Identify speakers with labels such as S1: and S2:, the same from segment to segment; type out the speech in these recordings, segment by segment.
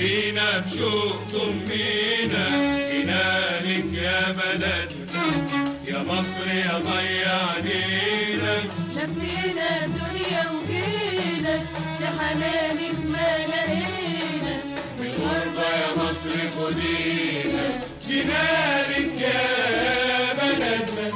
S1: ضمينا بشوق ضمينا جنانك يا بلدنا يا مصر يا ضيع علينا
S2: لفينا الدنيا وجينا لحنانك ما لقينا
S1: بالغربة يا مصر خدينا جنانك يا بلدنا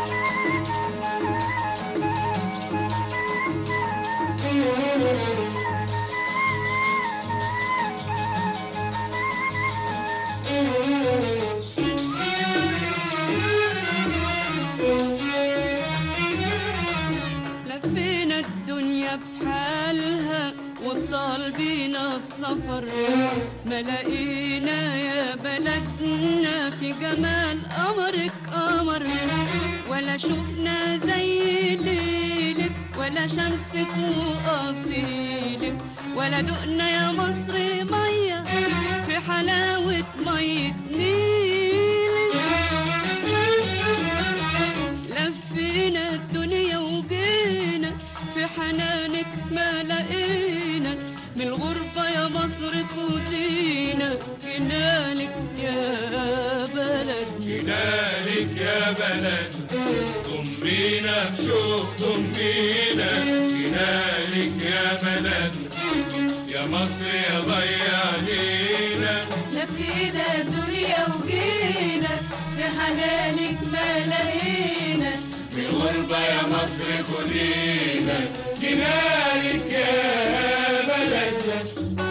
S3: لفينا الدنيا بحالها وطال بينا السفر ما لقينا يا بلدنا في جمال قمرك قمر ولا شفنا زي ليلك ولا شمسك وأصيلك ولا دقنا يا مصر مية في حلاوة مية نيلك لفينا الدنيا وجينا في حنانك ما لقينا من الغربة يا مصر خدينا جنانك يا بلدنا
S1: جنانك يا بلدنا ضمينا بشوق ضمينا جنانك يا بلدنا يا مصر يا ضيع علينا
S2: لفينا الدنيا وجينا لحنانك ما لقينا
S1: بالغربة يا مصر خدينا جنانك يا بلدنا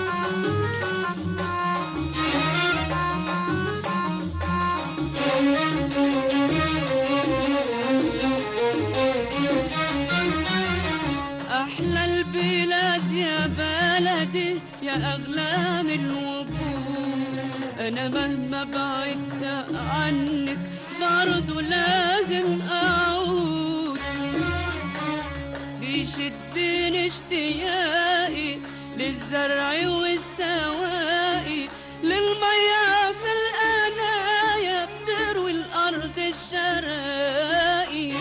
S3: أحلى البلاد يا بلدي يا أغلى من الوجود أنا مهما بعدت عنك برضو لازم أعود بيشدني اشتياقي للزرع والسواقي للمية في القنايا بتروي الأرض الشراقي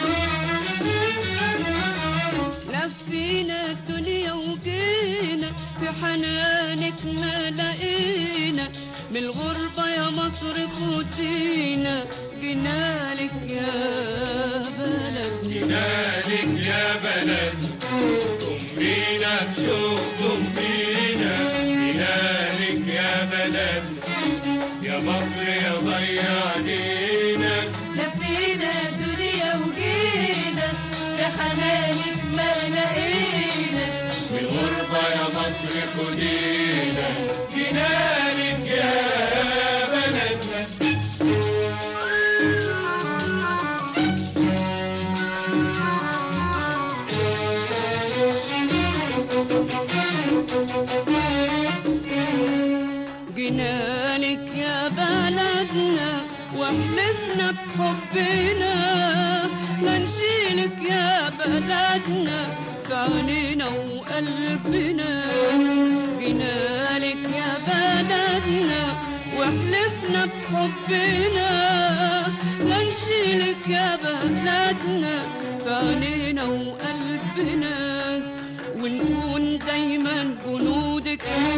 S3: لفينا الدنيا وجينا في حنانك ما لقينا من الغربة يا مصر خدينا جنالك يا بلد
S1: جنانك يا بلدنا ضمينا بشوق ضمينا جنانك يا بلدنا يا مصر يا ضيع علينا
S2: لفينا الدنيا وجينا لحنانك ما لقينا
S1: بالغربة يا مصر خدينا جنانك يا بلدنا
S3: جنالك يا بلدنا واحلفنا بحبنا لا نشيلك يا بلدنا في عينينا وقلبنا جنالك يا بلدنا واحلفنا بحبنا لا نشيلك يا بلدنا في عينينا وقلبنا ونكون دايما جنودك